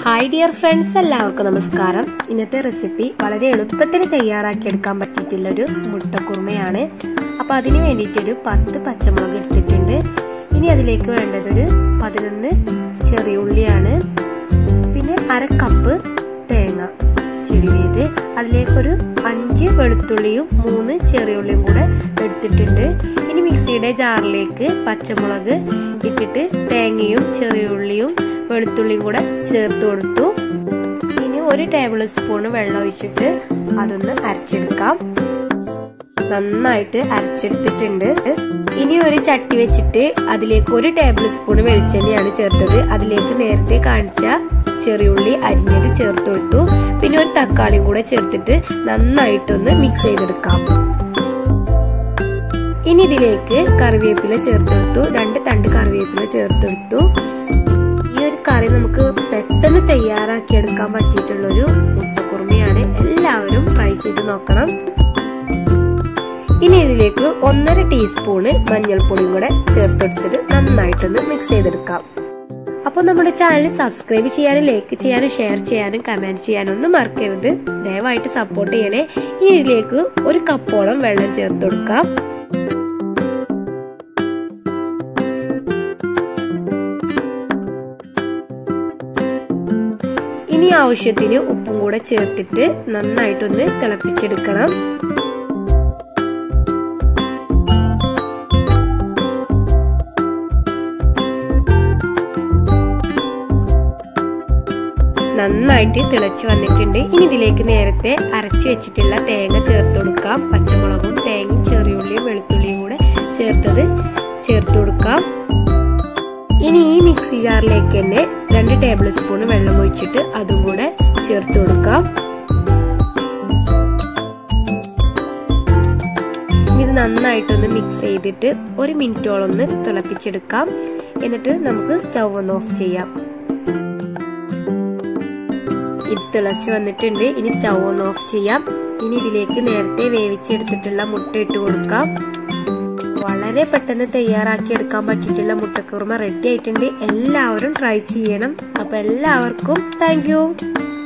hi dear friends എല്ലാവർക്കും നമസ്കാരം ഇന്നത്തെ റെസിപ്പി വളരെ എളുപ്പത്തിൽ തയ്യാറാക്കിയെടുക്കാൻ പറ്റിയിട്ടുള്ള ഒരു മുട്ടക്കുറുമയാണ് അപ്പോൾ അതിന് വേണ്ടിയിട്ടൊരു പത്ത് പച്ചമുളക് എടുത്തിട്ടുണ്ട് ഇനി അതിലേക്ക് വേണ്ടതൊരു പതിനൊന്ന് ചെറിയുള്ളിയാണ് പിന്നെ അര കപ്പ് തേങ്ങ ചിരുവിയത് അതിലേക്കൊരു അഞ്ച് വെളുത്തുള്ളിയും മൂന്ന് ചെറിയുള്ളിയും കൂടെ എടുത്തിട്ടുണ്ട് ഇനി മിക്സിയുടെ ജാറിലേക്ക് പച്ചമുളക് ഇട്ടിട്ട് തേങ്ങയും ചെറിയുള്ളിയും വെളുത്തുള്ളിയും കൂടെ ചേർത്ത് കൊടുത്തു ഇനി ഒരു ടേബിൾ സ്പൂൺ വെള്ളം ഒഴിച്ചിട്ട് അതൊന്ന് അരച്ചെടുക്കാം നന്നായിട്ട് അരച്ചെടുത്തിട്ടുണ്ട് ഇനി ഒരു ചട്ടി വെച്ചിട്ട് അതിലേക്ക് ഒരു ടേബിൾ സ്പൂൺ വെളിച്ചെണ്ണയാണ് ചേർത്തത് അതിലേക്ക് നേരത്തെ കാണിച്ച ചെറിയുള്ളി അരിഞ്ഞത് ചേർത്ത് കൊടുത്തു പിന്നെ ഒരു തക്കാളിയും കൂടെ ചേർത്തിട്ട് നന്നായിട്ടൊന്ന് മിക്സ് ചെയ്തെടുക്കാം ഇനി ഇതിലേക്ക് കറിവേപ്പില ചേർത്തെടുത്തു രണ്ട് തണ്ട് കറിവേപ്പില ചേർത്തെടുത്തു ഈ ഒരു കറി നമുക്ക് പെട്ടെന്ന് തയ്യാറാക്കി എടുക്കാൻ പറ്റിയിട്ടുള്ളൊരു മുട്ടക്കുറുമയാണ് എല്ലാവരും ട്രൈ ചെയ്ത് നോക്കണം ഇനി ഇതിലേക്ക് ഒന്നര ടീസ്പൂണ് മഞ്ഞൾപ്പൊടിയും കൂടെ ചേർത്തെടുത്തിട്ട് നന്നായിട്ടൊന്ന് മിക്സ് ചെയ്തെടുക്കാം അപ്പോൾ നമ്മുടെ ചാനൽ സബ്സ്ക്രൈബ് ചെയ്യാനും ലൈക്ക് ചെയ്യാനും ഷെയർ ചെയ്യാനും കമന്റ് ചെയ്യാനും ഒന്നും മറക്കരുത് ദയവായിട്ട് സപ്പോർട്ട് ചെയ്യണേ ഇനി ഇതിലേക്ക് ഒരു കപ്പോളം വെള്ളം ചേർത്ത് കൊടുക്കാം ഇനി ആവശ്യത്തിന് ഉപ്പും കൂടെ ചേർത്തിട്ട് നന്നായിട്ടൊന്ന് തിളപ്പിച്ചെടുക്കണം നന്നായിട്ട് തിളച്ച് വന്നിട്ടുണ്ട് ഇനി ഇതിലേക്ക് നേരത്തെ അരച്ച് വെച്ചിട്ടുള്ള തേങ്ങ ചേർത്ത് കൊടുക്കാം പച്ചമുളകും തേങ്ങയും ചെറിയുള്ളിയും വെളുത്തുള്ളിയും കൂടെ ചേർത്തത് ചേർത്ത് കൊടുക്കാം ഇനി ഈ മിക്സി ജാറിലേക്ക് തന്നെ രണ്ട് ടേബിൾ സ്പൂൺ വെള്ളം ഒഴിച്ചിട്ട് അതും കൂടെ ചേർത്ത് കൊടുക്കാം ഇത് നന്നായിട്ടൊന്ന് മിക്സ് ചെയ്തിട്ട് ഒരു മിനിറ്റോളം ഒന്ന് തിളപ്പിച്ചെടുക്കാം എന്നിട്ട് നമുക്ക് സ്റ്റൗ ഒന്ന് ഓഫ് ചെയ്യാം ഇത് തിളച്ച് വന്നിട്ടുണ്ട് ഇനി സ്റ്റൗ ഒന്ന് ഓഫ് ചെയ്യാം ഇനി ഇതിലേക്ക് നേരത്തെ വേവിച്ചെടുത്തിട്ടുള്ള മുട്ട ഇട്ട് കൊടുക്കാം വളരെ പെട്ടെന്ന് തയ്യാറാക്കി എടുക്കാൻ പറ്റിയിട്ടുള്ള മുട്ടക്കുറുമ റെഡി ആയിട്ടുണ്ട് എല്ലാവരും ട്രൈ ചെയ്യണം അപ്പൊ എല്ലാവർക്കും താങ്ക്